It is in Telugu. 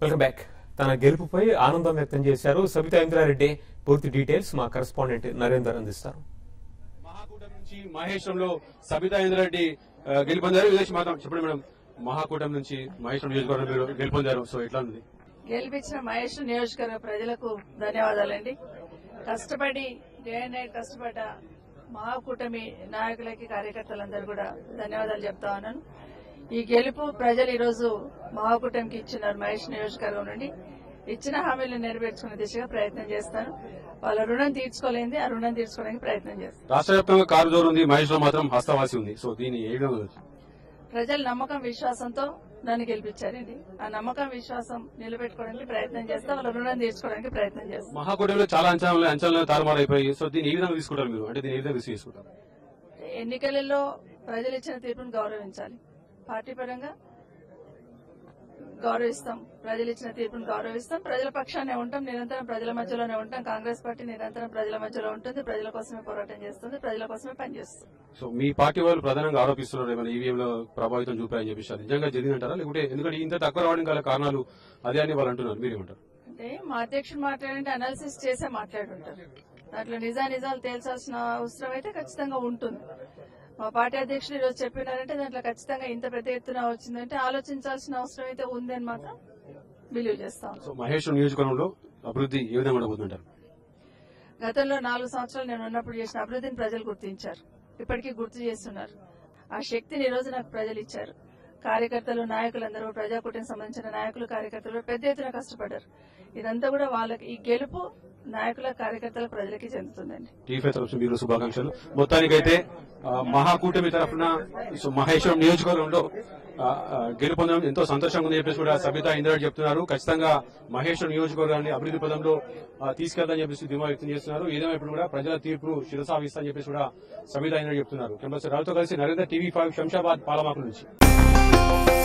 వెల్కమ్ బ్యాక్ తన గెలుపుపై ఆనందం వ్యక్తం చేశారు సబితా ఇంద్రారెడ్డి పూర్తి డీటెయిల్స్ మా కరెస్పాండెంట్ నరేందర్ అందిస్తారు మహాకూటమి నుంచి మహేశ్వరంలో సబితా ఇంద్రారెడ్డి ఆ, గెలుపొందారు విదేశీ మాత్రం చెప్పండి మేడం మహాకూటమి నుంచి మహేశ్వరం నియోజకవర్గం మీరు గెలుపొందారు సో ఎట్లా ఉంది గెలిపించిన మహేష్ నియోజకవర్గ ప్రజలకు ధన్యవాదాలండి కష్టపడి డే అండ్ నైట్ కష్టపడ్డ మహాకూటమి నాయకులకి కార్యకర్తలందరూ కూడా ధన్యవాదాలు చెప్తా ఉన్నాను ఈ గెలుపు ప్రజలు ఈరోజు మహాకూటమికి ఇచ్చినారు మహేష్ నియోజకవర్గం నుండి ఇచ్చిన హామీలు నెరవేర్చుకునే దిశగా ప్రయత్నం చేస్తాను వాళ్ళ రుణం తీర్చుకోలేంది ఆ రుణం తీర్చుకోవడానికి ప్రయత్నం చేస్తాను రాష్ట్ర వ్యాప్తంగా కారు జోరు ఉంది మహేశ్వరం మాత్రం హస్తవాసి ఉంది సో దీన్ని ఏ విధంగా చూడొచ్చు? ప్రజలు నమ్మకం విశ్వాసంతో నన్ను గెలిపించారండి ఆ నమ్మకం విశ్వాసం నిలబెట్టుకోవడానికి ప్రయత్నం చేస్తా వాళ్ళ రుణం తీర్చుకోవడానికి ప్రయత్నం చేస్తాం మహాకూటమిలో చాలా అంచనాలు అంచనాలు తారుమారు అయిపోయి సో దీన్ని ఏ విధంగా తీసుకుంటారు మీరు అంటే దీన్ని ఏ విధంగా రిసీవ్ చేసుకుంటారు ఎన్నికలలో ప్రజలు ఇచ్చిన తీర్పును గౌరవించాలి పార్టీ పరంగా గౌరవిస్తాం ప్రజలు ఇచ్చిన తీర్పును గౌరవిస్తాం ప్రజల పక్షానే ఉంటాం నిరంతరం ప్రజల మధ్యలోనే ఉంటాం కాంగ్రెస్ పార్టీ నిరంతరం ప్రజల మధ్యలో ఉంటుంది ప్రజల కోసమే పోరాటం చేస్తుంది ప్రజల కోసమే పనిచేస్తుంది సో మీ పార్టీ వాళ్ళు ప్రధానంగా ఆరోపిస్తున్నారు ఏమైనా ఈవీఎం లో ప్రభావితం చూపాయని చెప్పేసి అది నిజంగా జరిగిందంటారా లేకుంటే ఎందుకంటే ఇంత తక్కువ రావడం గల కారణాలు అదే అని వాళ్ళు అంటున్నారు మీరేమంటారు అంటే మా అధ్యక్షుడు మాట్లాడంటే అనాలిసిస్ చేసే మాట్లాడుంటారు దాంట్లో నిజా నిజాలు తేల్చాల్సిన అవసరం అయితే ఖచ్చితంగా ఉంటుంది మా పార్టీ అధ్యక్షులు ఈరోజు చెప్పినారంటే దాంట్లో ఖచ్చితంగా ఇంత పెద్ద ఎత్తున వచ్చిందంటే ఆలోచించాల్సిన అవసరం అయితే ఉందని మాత్రం బిలీవ్ చేస్తాం సో మహేశ్వరం నియోజకవర్గంలో అభివృద్ధి ఏ విధంగా ఉండబోతుంటారు గతంలో నాలుగు సంవత్సరాలు నేను ఉన్నప్పుడు చేసిన అభివృద్ధిని ప్రజలు గుర్తించారు ఇప్పటికీ గుర్తు చేస్తున్నారు ఆ శక్తిని ఈ రోజు నాకు ప్రజలు ఇచ్చారు కార్యకర్తలు నాయకులందరూ ప్రజాకూటమికి సంబంధించిన నాయకులు కార్యకర్తలు పెద్ద ఎత్తున కష్టపడ్డారు ఇదంతా కూడా వాళ్ళకి ఈ గెలుపు నాయకుల కార్యకర్తల ప్రజలకి చెందుతుందండి టీఫై తరఫున మీరు శుభాకాంక్షలు మొత్తానికైతే ఆ, మహాకూటమి తరఫున సో మహేశ్వరం నియోజకవర్గంలో ఆ, ఆ, గెలుపొందడం ఎంతో సంతోషంగా ఉందని చెప్పేసి కూడా సబితా ఇంద్రారెడ్డి చెప్తున్నారు ఖచ్చితంగా మహేశ్వరం నియోజకవర్గాన్ని అభివృద్ధి పదంలో ఆ, తీసుకెళ్తాని చెప్పేసి ధీమా వ్యక్తం చేస్తున్నారు ఏదేమైనప్పుడు కూడా ప్రజల తీర్పును శిరసావిస్తాని చెప్పేసి కూడా సబితా ఇంద్రారెడ్డి చెప్తున్నారు కెమెరా రావుతో కలిసి నరేంద్ర టీవీ ఫైవ్ శంషాబాద్ పాలమాకు నుంచి